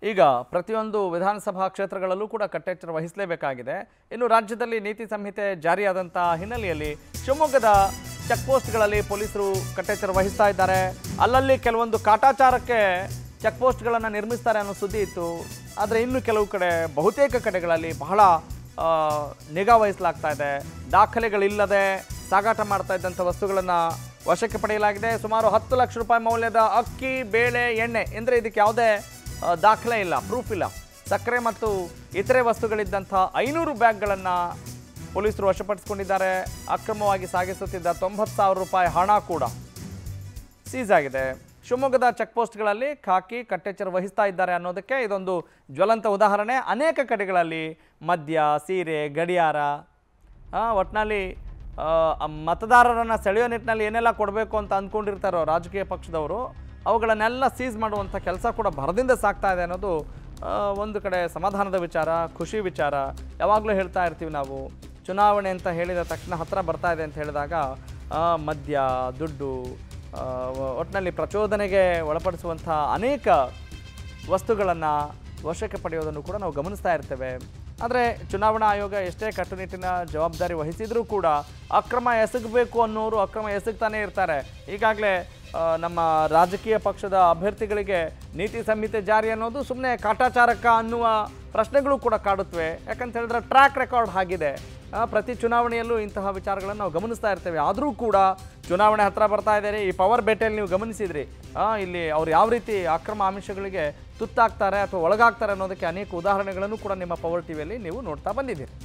ಈಗ ಪ್ರತಿಯೊಂದು ವಿಧಾನಸಭಾ ಕ್ಷೇತ್ರಗಳಲ್ಲೂ ಕೂಡ ಕಟ್ಟೆಚ್ಚರ ವಹಿಸಲೇಬೇಕಾಗಿದೆ ಇನ್ನು ರಾಜ್ಯದಲ್ಲಿ ನೀತಿ ಸಂಹಿತೆ ಜಾರಿಯಾದಂಥ ಹಿನ್ನೆಲೆಯಲ್ಲಿ ಶಿವಮೊಗ್ಗದ ಚೆಕ್ ಪೋಸ್ಟ್ಗಳಲ್ಲಿ ಪೊಲೀಸರು ಕಟ್ಟೆಚ್ಚರ ವಹಿಸ್ತಾ ಇದ್ದಾರೆ ಅಲ್ಲಲ್ಲಿ ಕೆಲವೊಂದು ಕಾಟಾಚಾರಕ್ಕೆ ಚೆಕ್ ಪೋಸ್ಟ್ಗಳನ್ನು ನಿರ್ಮಿಸ್ತಾರೆ ಅನ್ನೋ ಸುದ್ದಿ ಇತ್ತು ಆದರೆ ಇನ್ನು ಕೆಲವು ಕಡೆ ಬಹುತೇಕ ಕಡೆಗಳಲ್ಲಿ ಬಹಳ ಆ, ನಿಗಾ ವಹಿಸಲಾಗ್ತಾ ಇದೆ ದಾಖಲೆಗಳಿಲ್ಲದೆ ಸಾಗಾಟ ಮಾಡ್ತಾ ಇದ್ದಂಥ ವಸ್ತುಗಳನ್ನು ವಶಕ್ಕೆ ಪಡೆಯಲಾಗಿದೆ ಸುಮಾರು ಹತ್ತು ಲಕ್ಷ ರೂಪಾಯಿ ಮೌಲ್ಯದ ಅಕ್ಕಿ ಬೇಳೆ ಎಣ್ಣೆ ಅಂದರೆ ಇದಕ್ಕೆ ಯಾವುದೇ ಆ, ದಾಖಲೆ ಇಲ್ಲ ಪ್ರೂಫ್ ಇಲ್ಲ ಸಕ್ಕರೆ ಮತ್ತು ಇತರೆ ವಸ್ತುಗಳಿದ್ದಂಥ ಐನೂರು ಬ್ಯಾಗ್ಗಳನ್ನು ಪೊಲೀಸರು ವಶಪಡಿಸಿಕೊಂಡಿದ್ದಾರೆ ಅಕ್ರಮವಾಗಿ ಸಾಗಿಸುತ್ತಿದ್ದ ತೊಂಬತ್ತು ಸಾವಿರ ರೂಪಾಯಿ ಹಣ ಕೂಡ ಸೀಸ್ ಆಗಿದೆ ಶಿವಮೊಗ್ಗದ ಚೆಕ್ ಪೋಸ್ಟ್ಗಳಲ್ಲಿ ಖಾಕಿ ಕಟ್ಟೆಚ್ಚರ ವಹಿಸ್ತಾ ಇದ್ದಾರೆ ಅನ್ನೋದಕ್ಕೆ ಇದೊಂದು ಜ್ವಲಂತ ಉದಾಹರಣೆ ಅನೇಕ ಕಡೆಗಳಲ್ಲಿ ಮದ್ಯ ಸೀರೆ ಗಡಿಯಾರ ಒಟ್ಟಿನಲ್ಲಿ ಮತದಾರರನ್ನು ಸೆಳೆಯೋ ನಿಟ್ಟಿನಲ್ಲಿ ಏನೆಲ್ಲ ಕೊಡಬೇಕು ಅಂತ ಅಂದ್ಕೊಂಡಿರ್ತಾರೋ ರಾಜಕೀಯ ಪಕ್ಷದವರು ಅವುಗಳನ್ನೆಲ್ಲ ಸೀಸ್ ಮಾಡುವಂಥ ಕೆಲಸ ಕೂಡ ಭರದಿಂದ ಸಾಗ್ತಾ ಇದೆ ಅನ್ನೋದು ಆ, ಒಂದು ಕಡೆ ಸಮಾಧಾನದ ವಿಚಾರ ಖುಷಿ ವಿಚಾರ ಯಾವಾಗಲೂ ಹೇಳ್ತಾ ಇರ್ತೀವಿ ನಾವು ಚುನಾವಣೆ ಅಂತ ಹೇಳಿದ ತಕ್ಷಣ ಹತ್ತಿರ ಬರ್ತಾ ಇದೆ ಅಂತ ಹೇಳಿದಾಗ ಆ, ಮದ್ಯ ದುಡ್ಡು ಆ, ಒಟ್ಟಿನಲ್ಲಿ ಪ್ರಚೋದನೆಗೆ ಒಳಪಡಿಸುವಂಥ ಅನೇಕ ವಸ್ತುಗಳನ್ನು ವಶಕ್ಕೆ ಪಡೆಯೋದನ್ನು ಕೂಡ ನಾವು ಗಮನಿಸ್ತಾ ಇರ್ತೇವೆ ಆದರೆ ಚುನಾವಣಾ ಆಯೋಗ ಎಷ್ಟೇ ಕಟ್ಟುನಿಟ್ಟಿನ ಜವಾಬ್ದಾರಿ ವಹಿಸಿದರೂ ಕೂಡ ಅಕ್ರಮ ಎಸಗಬೇಕು ಅನ್ನೋರು ಅಕ್ರಮ ಎಸಗ್ತಾನೆ ಇರ್ತಾರೆ ಈಗಾಗಲೇ ಆ, ನಮ್ಮ ರಾಜಕೀಯ ಪಕ್ಷದ ಅಭ್ಯರ್ಥಿಗಳಿಗೆ ನೀತಿ ಸಂಹಿತೆ ಜಾರಿ ಅನ್ನೋದು ಸುಮ್ಮನೆ ಕಾಟಾಚಾರಕ ಅನ್ನುವ ಪ್ರಶ್ನೆಗಳು ಕೂಡ ಕಾಡುತ್ತವೆ ಯಾಕಂತ ಹೇಳಿದ್ರೆ ಟ್ರ್ಯಾಕ್ ರೆಕಾರ್ಡ್ ಆಗಿದೆ ಆ, ಪ್ರತಿ ಚುನಾವಣೆಯಲ್ಲೂ ಇಂತಹ ವಿಚಾರಗಳನ್ನು ನಾವು ಗಮನಿಸ್ತಾ ಇರ್ತೇವೆ ಆದರೂ ಕೂಡ ಚುನಾವಣೆ ಹತ್ರ ಬರ್ತಾ ಇದ್ದಾರೆ ಈ ಪವರ್ ಬೇಟೆಯಲ್ಲಿ ನೀವು ಗಮನಿಸಿದ್ರಿ ಆ, ಇಲ್ಲಿ ಅವ್ರು ಯಾವ ರೀತಿ ಅಕ್ರಮ ಆಮಿಷಗಳಿಗೆ ತುತ್ತಾಗ್ತಾರೆ ಅಥವಾ ಒಳಗಾಗ್ತಾರೆ ಅನ್ನೋದಕ್ಕೆ ಅನೇಕ ಉದಾಹರಣೆಗಳನ್ನು ಕೂಡ ನಿಮ್ಮ ಪವರ್ ಟಿವಿಯಲ್ಲಿ ನೀವು ನೋಡ್ತಾ ಬಂದಿದ್ದೀರಿ